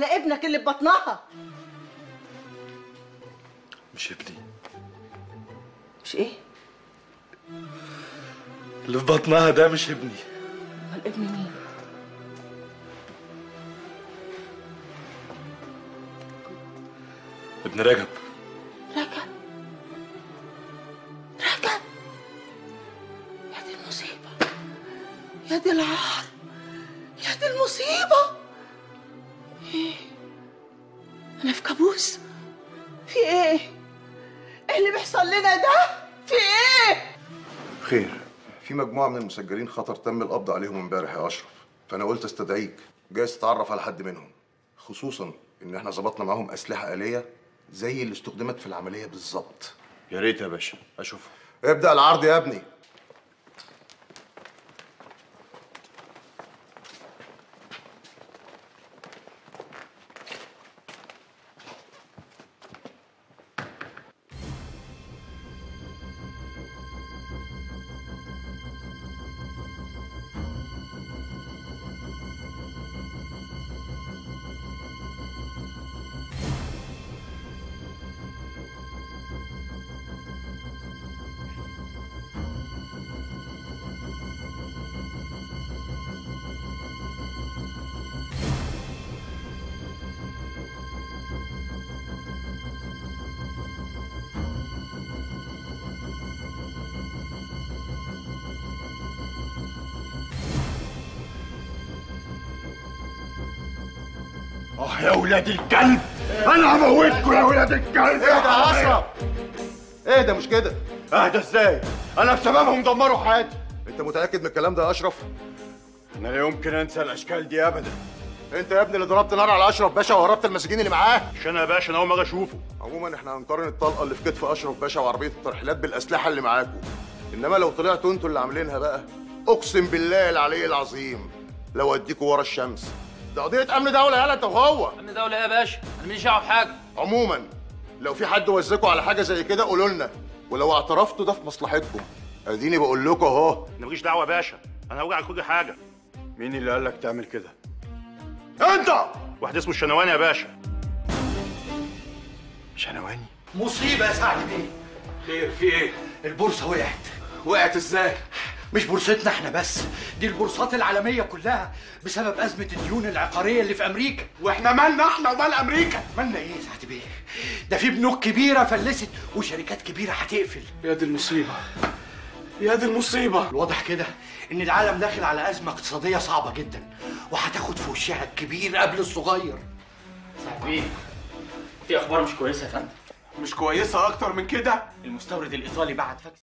على ابنك اللي ببطنها مش ابني مش ايه اللي في بطنها ده مش ابني امال ابن مين ابن رجب رجب رجب يا دي المصيبة يا دي العار يا دي المصيبة ايه انا في كابوس في ايه ايه اللي بيحصل لنا ده في ايه خير في مجموعة من المسجلين خطر تم القبض عليهم امبارح يا أشرف فأنا قلت استدعيك جايز تتعرف على حد منهم خصوصا إن إحنا ظبطنا معاهم أسلحة آلية زي اللي استخدمت في العملية بالظبط يا ريت يا باشا اشوفه ابدأ العرض يا ابني اه يا ولاد الكلب انا هموتكم يا ولاد الكلب ايه ده يا أشرف ايه ده مش كده اهدى ازاي انا بسببهم دمروا حياتي أنت متأكد من الكلام ده يا أشرف انا لا يمكن انسى الاشكال دي ابدا أنت يا ابني اللي ضربت نار على أشرف باشا وهربت المساجين اللي معاه مش انا يا باشا انا اول مره اشوفه عموما احنا هنقارن الطلقه اللي في كتف اشرف باشا وعربيه الترحيلات بالاسلحه اللي معاكم انما لو طلعتوا انتوا اللي عاملينها بقى اقسم بالله العلي العظيم لو اديكوا ورا الشمس ده قضيه امن دوله يالا انت وهو امن دوله ايه يا باشا انا ماليش دعوه بحاجه عموما لو في حد وزكوا على حاجه زي كده قولوا لنا ولو اعترفتوا ده في مصلحتكم اديني بقول لكم اهو انا ماليش دعوه يا باشا انا هوجع كل حاجه مين اللي قال لك تعمل كده انت واحد اسمه الشنواني يا باشا شنواني مصيبة يا سعد بيه خير في ايه البورصة وقعت وقعت ازاي مش بورصتنا احنا بس دي البورصات العالمية كلها بسبب أزمة الديون العقارية اللي في أمريكا واحنا مالنا احنا ومال امريكا مالنا إيه يا سعد بيه؟ ده في بنوك كبيرة فلست وشركات كبيرة هتقفل يا دي المصيبه يا دي المصيبه الواضح كده إن العالم داخل على أزمة اقتصادية صعبة جدا وهتاخد في وشها الكبير قبل الصغير سعد بيه في اخبار مش كويسه يا فندم مش كويسه اكتر من كده المستورد الايطالي بعت فاكس